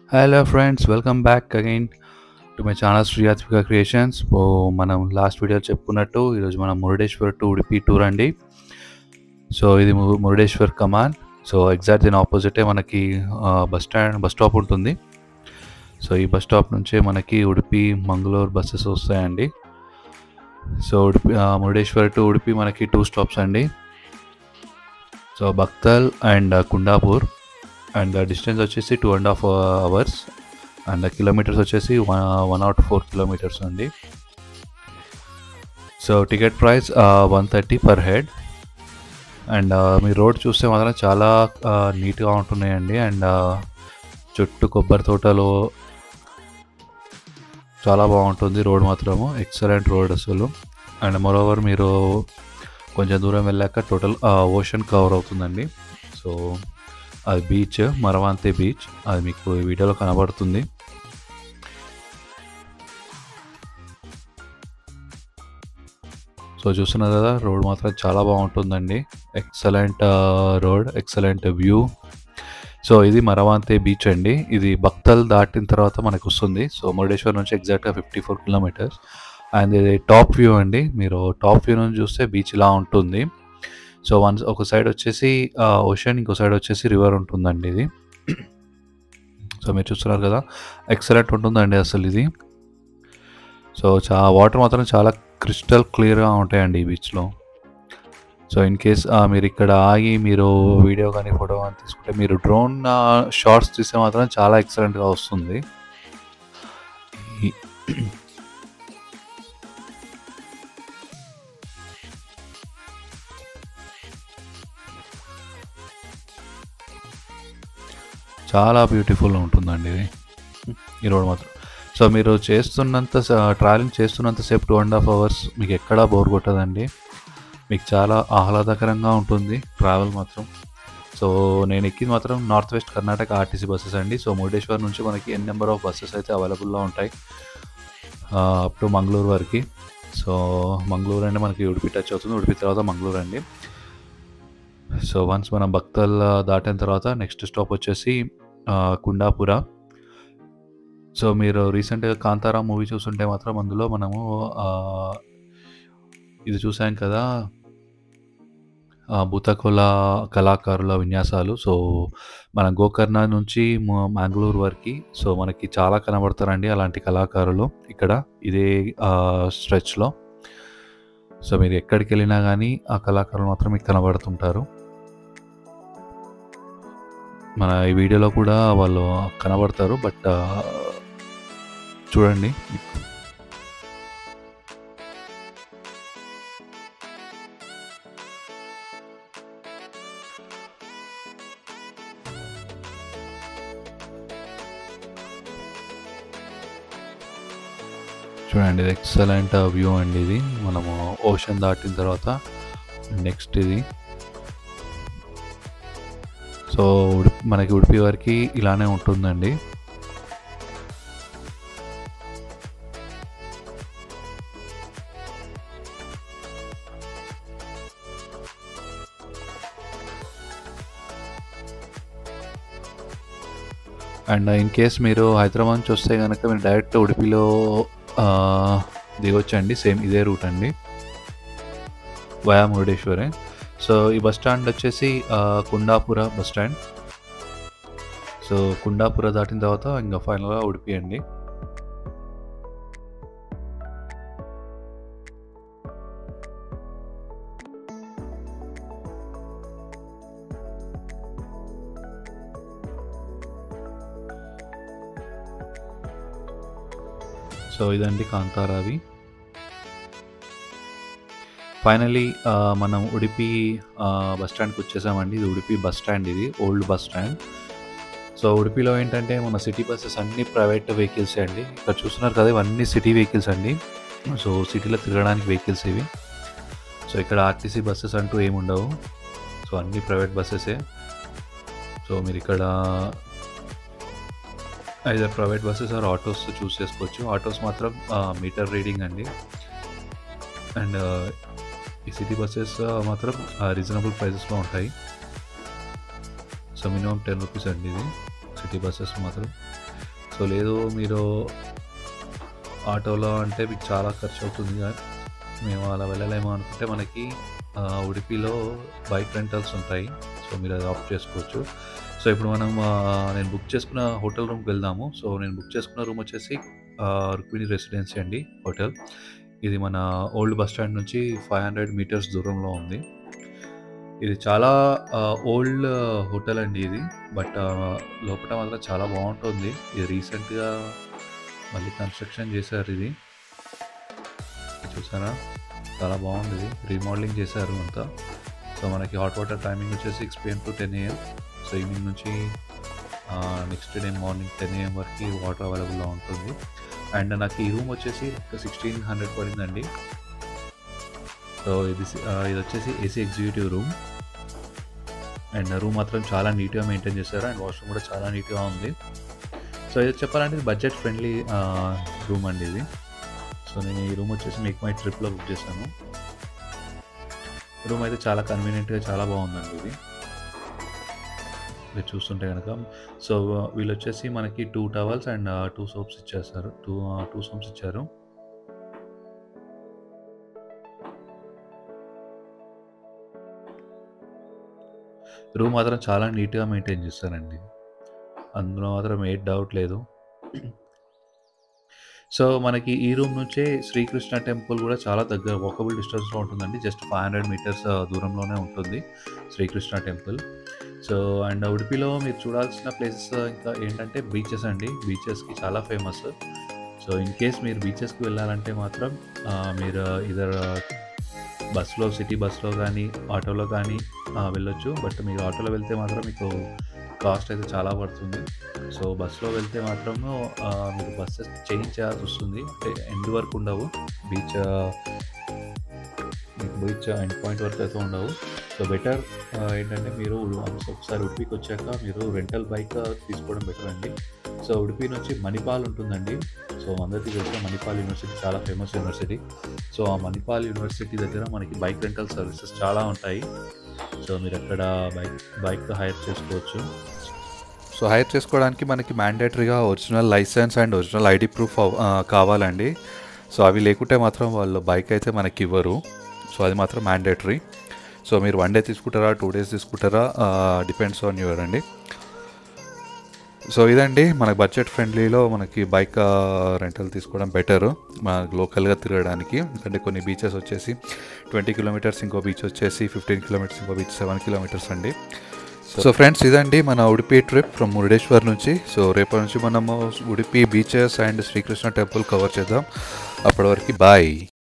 hello friends welcome back again to my channel Sriyatmika creations so మనం last video చెప్పుకున్నట్టు ఈరోజు మనం మురుడేశ్వర్ టు ఉడిపి టూర్ అండి సో ఇది ము- మురుడేశ్వర్ కమాన్ సో ఎగ్జాక్ట్ దీని ఆపోజిటే మనకి బస్ స్టాండ్ బస్ స్టాప్ ఉంటుంది సో ఈ బస్ స్టాప్ నుంచే మనకి ఉడిపి మంగళూరు బస్సెస్ వస్తాయండి సో ఉడిపి ఆ, మురుడేశ్వర్ టు ఉడిపి మనకి టూ స్టాప్స్ అండి so Bhatkal and Kundapur and distance వచ్చేసి two and half hours and kilometres వచ్చేసి వన్ నాట్ ఫోర్ కిలోమీటర్స్ అండి so ticket price one thirty per head and మీ రోడ్ చూస్తే మాత్రం చాలా నీట్గా ఉంటున్నాయండి అండ్ చుట్టూ కొబ్బరి తోటలు చాలా బాగుంటుంది రోడ్ మాత్రము ఎక్సలెంట్ రోడ్ అసలు అండ్ మరోవర్ మీరు కొంచెం దూరం వెళ్ళాక టోటల్ ఓషన్ కవర్ అవుతుందండి సో అది బీచ్ మరవాంతే బీచ్ అది మీకు ఈ వీడియోలో కనబడుతుంది సో చూస్తున్నారు కదా రోడ్ మాత్రం చాలా బాగుంటుందండి excellent road excellent view so ఇది మరవాంతే బీచ్ అండి ఇది భక్తల్ దాటిన తర్వాత మనకు వస్తుంది సో మురుడేశ్వర్ నుంచి ఎగ్జాక్ట్గా ఫిఫ్టీ ఫోర్ కిలోమీటర్స్ అండ్ ఇది టాప్ వ్యూ అండి మీరు టాప్ వ్యూ నుంచి చూస్తే బీచ్ ఇలా ఉంటుంది సో వన్ ఒక సైడ్ వచ్చేసి ఓషన్ ఇంకో సైడ్ వచ్చేసి రివర్ ఉంటుందండి ఇది సో మీరు చూస్తున్నారు కదా ఎక్సలెంట్ ఉంటుందండి అసలు ఇది సో చా వాటర్ మాత్రం చాలా క్రిస్టల్ క్లియర్గా ఉంటాయండి ఈ బీచ్లో సో ఇన్ కేస్ మీరు ఇక్కడ ఆగి మీరు వీడియో కానీ ఫోటో కానీ తీసుకుంటే మీరు డ్రోన్ షార్ట్స్ తీస్తే మాత్రం చాలా ఎక్సలెంట్గా వస్తుంది ఈ- చాలా బ్యూటిఫుల్ ఉంటుందండి ఇది ఈ రోడ్ మాత్రం సో మీరు చేస్తున్నంత ట్రావెలింగ్ చేస్తున్నంతసేపు టూ అండ్ హాఫ్ అవర్స్ మీకు ఎక్కడా బోర్ కొట్టదండి మీకు చాలా ఆహ్లాదకరంగా ఉంటుంది ట్రావెల్ మాత్రం సో నేను ఎక్కింది మాత్రం north west Karnataka RTC buses అండి సో మురుడేశ్వర్ నుంచి మనకి ఎన్ నెంబర్ ఆఫ్ బస్సెస్ అయితే అవైలబుల్లో ఉంటాయి అప్ టు మంగళూరు వరకు సో మంగళూరు అంటే మనకి ఉడిపి టచ్ అవుతుంది ఉడిపి తర్వాత మంగళూరు అండి సో వన్స్ మనం భక్తల్ దాటిన తర్వాత నెక్స్ట్ స్టాప్ వచ్చేసి ఆ, కుండాపుర సో మీరు రీసెంట్గా కాంతారా మూవీ చూస్తుంటే మాత్రం అందులో మనము ఆ, ఇది చూసాం కదా ఆ, భూతకోల కళాకారుల విన్యాసాలు సో మన గోకర్ణ నుంచి మ- మంగళూరు వరకు సో మనకి చాలా కనబడతారండి అలాంటి కళాకారులు ఇక్కడ ఇదే స్ట్రెచ్లో సో మీరు ఎక్కడికి వెళ్ళినా కానీ ఆ కళాకారులు మాత్రం మీకు కనబడుతుంటారు మన ఈ వీడియోలో కూడా వాళ్ళు కనబడతారు బట్ చూడండి చూడండి ఇది ఎక్సలెంట్ వ్యూ అండి ఇది మనము ఓషన్ దాటిన తర్వాత నెక్స్ట్ ఇది సో ఉడిపి మనకి ఉడిపి వరకు ఇలానే ఉంటుందండి అండ్ ఇన్ కేస్ మీరు హైదరాబాద్ నుంచి వస్తే కనుక మీరు డైరెక్ట్ ఉడిపిలో ఆ, దిగొచ్చండి సేమ్ ఇదే రూట్ అండి వయా మురుడేశ్వరే సో ఈ బస్ స్టాండ్ వచ్చేసి ఆ, Kundapura bus stand so Kundapura దాటిన తర్వాత ఇంకా ఫైనల్గా ఉడిపి అండి సో ఇదండి కాంతారావి ఫైనలీ మనం ఉడిపి బస్ స్టాండ్కి వచ్చేసామండి ఇది ఉడిపి బస్ స్టాండ్ ఇది ఓల్డ్ బస్ స్టాండ్ సో ఉడిపిలో ఏంటంటే మన సిటీ బస్సెస్ అన్ని ప్రైవేట్ వెహికల్స్ అండి ఇక్కడ చూస్తున్నారు కదా ఇవన్నీ సిటీ వెహికల్స్ అండి సో సిటీలో తిరగడానికి వెహికల్స్ ఇవి సో ఇక్కడ ఆర్టీసీ బస్సెస్ అంటూ ఏమి ఉండవు సో అన్ని ప్రైవేట్ బస్సెసే సో మీరు ఇక్కడ either private buses or autos choose చేసుకోవచ్చు ఆటోస్ మాత్రం మీటర్ రీడింగ్ అండి అండ్ ఈ సిటీ బస్సెస్ మాత్రం రీజనబుల్ ప్రైజెస్లో ఉంటాయి సో మినిమం టెన్ రూపీస్ అండి ఇది సిటీ బస్సెస్ మాత్రం సో లేదు మీరు ఆటోలో అంటే మీకు చాలా ఖర్చు అవుతుంది కదా మేము అలా వెళ్ళలేము అనుకుంటే మనకి ఆ, ఉడిపిలో బైక్ రెంటల్స్ ఉంటాయి సో మీరు అది ఆప్ట్ చేసుకోవచ్చు సో ఇప్పుడు మనం ఆ, నేను బుక్ చేసుకున్న హోటల్ రూమ్కి వెళ్దాము సో నేను బుక్ చేసుకున్న రూమ్ వచ్చేసి ఆ, రుక్మిణి రెసిడెన్సీ అండి హోటల్ ఇది మన ఓల్డ్ బస్ స్టాండ్ నుంచి ఫైవ్ హండ్రెడ్ మీటర్స్ దూరంలో ఉంది ఇది చాలా ఓల్డ్ హోటల్ అండి ఇది బట్ లోపల మాత్రం చాలా బాగుంటుంది ఇది రీసెంట్గా మళ్ళీ కన్స్ట్రక్షన్ చేశారు ఇది చూసారా చాలా బాగుంది ఇది రీమోడలింగ్ చేశారు అంతా సో మనకి హాట్ వాటర్ టైమింగ్ వచ్చేసి six PM to ten AM so evening నుంచి next day morning ten AM వరకు వాటర్ అవైలబుల్లో ఉంటుంది అండ్ నాకు ఈ రూమ్ వచ్చేసి సిక్స్టీన్ హండ్రెడ్ పడిందండి సో ఇది సి- ఆ, ఇది వచ్చేసి AC executive room and room మాత్రం చాలా నీట్గా మెయింటైన్ చేశారు అండ్ వాష్రూమ్ కూడా చాలా నీట్గా ఉంది సో ఇది చెప్పాలంటే ఇది బడ్జెట్ ఫ్రెండ్లీ రూమ్ అండి ఇది సో నేను ఈ రూమ్ వచ్చేసి మేక్ మై ట్రిప్లో బుక్ చేశాను రూమ్ అయితే చాలా కన్వీనియంట్గా చాలా బాగుందండి ఇది మీరు చూస్తుంటే కనుక సో వీళ్ళు వచ్చేసి మనకి two towels and two soaps ఇచ్చేస్తారు టూ టూ సోప్స్ ఇచ్చారు రూమ్ మాత్రం చాలా నీట్గా మెయింటైన్ చేస్తారండి అందులో మాత్రం ఏ డౌట్ లేదు సో మనకి ఈ రూమ్ నుంచే శ్రీకృష్ణ టెంపుల్ కూడా చాలా దగ్గర వాకబుల్ డిస్టెన్స్లో ఉంటుందండి జస్ట్ ఫైవ్ హండ్రెడ్ మీటర్స్ దూరంలోనే ఉంటుంది శ్రీకృష్ణ టెంపుల్ సో అండ్ ఉడిపిలో మీరు చూడాల్సిన ప్లేసెస్ ఇంకా ఏంటంటే బీచెస్ అండి బీచెస్కి చాలా ఫేమస్ సో ఇన్ కేస్ మీరు బీచెస్కి వెళ్ళాలంటే మాత్రం ఆ, మీరు ఇదర్ బస్లో సిటీ బస్లో కానీ ఆటోలో కానీ ఆ, వెళ్ళొచ్చు బట్ మీరు ఆటోలో వెళ్తే మాత్రం మీకు కాస్ట్ అయితే చాలా పడుతుంది సో బస్సులో వెళ్తే మాత్రము ఆ, మీరు బస్సెస్ చేంజ్ చేయాల్సి వస్తుంది అంటే ఎండ్ వరకు ఉండవు బీచ్ మీకు బీచ్ ఎండ్ పాయింట్ వరకు అయితే ఉండవు సో బెటర్ ఏంటంటే మీరు ఒకసారి ఉడిపికి వచ్చాక మీరు రెంటల్ బైక్ తీసుకోవడం బెటర్ అండి సో ఉడిపి నుంచి మణిపాల్ ఉంటుందండి సో అందరికీ తెలిసిన మణిపాల్ యూనివర్సిటీ చాలా ఫేమస్ యూనివర్సిటీ సో ఆ మణిపాల్ యూనివర్సిటీ దగ్గర మనకి బైక్ రెంటల్ సర్వీసెస్ చాలా ఉంటాయి సో మీరు అక్కడ బైక్ బైక్ హైర్ చేసుకోవచ్చు సో హైర్ చేసుకోవడానికి మనకి మ్యాండేటరీగా original license and original ID proof కావాలండి సో అవి లేకుంటే మాత్రం వాళ్ళు బైక్ అయితే మనకి ఇవ్వరు సో అది మాత్రం మ్యాండేటరీ సో మీరు వన్ డే తీసుకుంటారా టూ డేస్ తీసుకుంటారా డిపెండ్స్ ఆన్ యువర్ అండి సో ఇదండి మనకి బడ్జెట్ ఫ్రెండ్లీలో మనకి బైక్ రెంటల్ తీసుకోవడం బెటర్ మనకు లోకల్గా తిరగడానికి ఎందుకంటే కొన్ని బీచెస్ వచ్చేసి ట్వంటీ కిలోమీటర్స్ ఇంకో బీచ్ వచ్చేసి ఫిఫ్టీన్ కిలోమీటర్స్ ఇంకో బీచ్ సెవెన్ కిలోమీటర్స్ అండి సో ఫ్రెండ్స్ ఇదండి మన ఉడిపి ట్రిప్ ఫ్రమ్ మురుడేశ్వర్ నుంచి సో రేపటి నుంచి మనము Udupi beaches and Sri Krishna temple cover చేద్దాం అప్పటి వరకు బాయ్